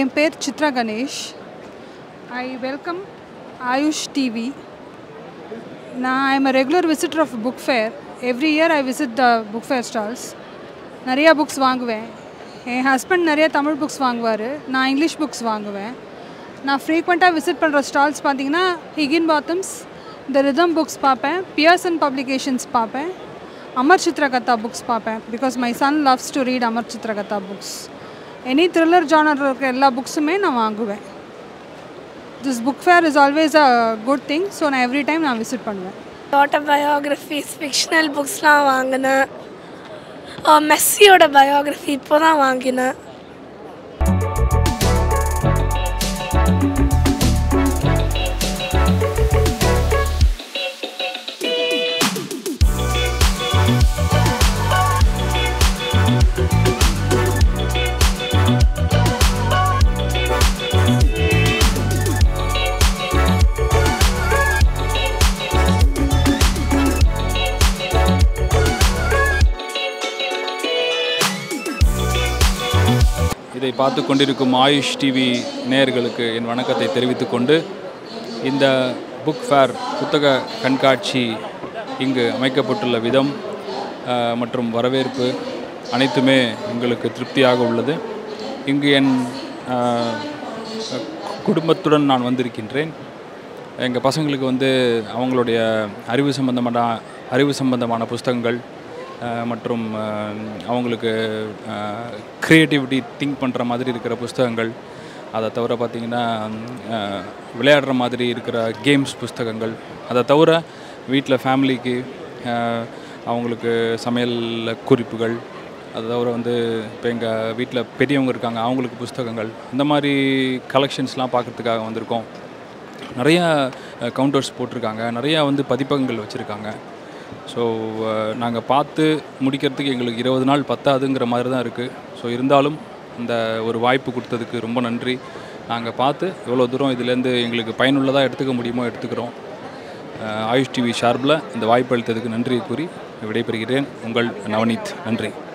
என் பேர் Chitra Ganesh I welcome Ayush TV நான் I'm a regular visitor of book fair every year I visit the book fair stalls நிறையா books வாங்குவேன் என் husband நிறைய Tamil books வாங்குவார் நான் இங்கிலீஷ் புக்ஸ் வாங்குவேன் நான் ஃப்ரீக்வெண்ட்டாக விசிட் பண்ணுற ஸ்டால்ஸ் பார்த்தீங்கன்னா Higginbothams the rhythm books பார்ப்பேன் பியர்சன் பப்ளிகேஷன்ஸ் பார்ப்பேன் அமர் சித்ரகதா புக்ஸ் பார்ப்பேன் because my son loves to read Amar Chitra Katha books any thriller genre இருக்கிற எல்லா புக்ஸுமே நான் வாங்குவேன் this book fair is always a good thing so நான் எவ்ரி டைம் நான் விசிட் பண்ணுவேன் ஆட்டோபயோகிராஃபிஸ் ஃபிக்ஷனல் புக்ஸ்லாம் வாங்கினேன் மெஸ்ஸியோட பயோகிராஃபி இப்போ தான் வாங்கினேன் இதை பார்த்து கொண்டிருக்கும் ஆயுஷ் டிவி நேயர்களுக்கு என் வணக்கத்தை தெரிவித்துக் கொண்டு இந்த புக் ஃபேர் புத்தக கண்காட்சி இங்கு அமைக்கப்பட்டுள்ள விதம் அஹ், மற்றும் வரவேற்பு அனைத்துமே எங்களுக்கு திருப்தியாக உள்ளது இங்கு என் அஹ், குடும்பத்துடன் நான் வந்திருக்கின்றேன் எங்கள் பசங்களுக்கு வந்து அவங்களுடைய அறிவு சம்பந்தமான அறிவு சம்பந்தமான புஸ்தகங்கள் அஹ், மற்றும் அஹ், அவங்களுக்கு க்ரியேட்டிவிட்டி திங்க் பண்ணுற மாதிரி இருக்கிற புஸ்தகங்கள் அதை தவிர பார்த்திங்கன்னா அஹ், விளையாடுற மாதிரி இருக்கிற கேம்ஸ் புஸ்தகங்கள் அதை தவிர வீட்டில் ஃபேமிலிக்கு அஹ், அவங்களுக்கு சமையல் குறிப்புகள் அது தவிர வந்து இப்போ எங்கள் வீட்டில் பெரியவங்க இருக்காங்க அவங்களுக்கு புஸ்தகங்கள் இந்த மாதிரி கலெக்ஷன்ஸ்லாம் பார்க்குறதுக்காக வந்திருக்கோம் நிறைய கவுண்டர்ஸ் போட்டிருக்காங்க நிறையா வந்து பதிப்பகங்கள் வச்சுருக்காங்க ஸோ நாங்கள் பார்த்து முடிக்கிறதுக்கு எங்களுக்கு இருபது நாள் பத்தாதுங்கிற மாதிரி தான் இருக்குது ஸோ இருந்தாலும் இந்த ஒரு வாய்ப்பு கொடுத்ததுக்கு ரொம்ப நன்றி நாங்கள் பார்த்து எவ்வளோ தூரம் இதுலேருந்து எங்களுக்கு பயனுள்ளதாக எடுத்துக்க முடியுமோ எடுத்துக்கிறோம் அஹ், ஆயுஷ் டிவி ஷார்பில் இந்த வாய்ப்பு அளித்ததுக்கு நன்றி கூறி விடைபெறுகிறேன் உங்கள் நவநீத் நன்றி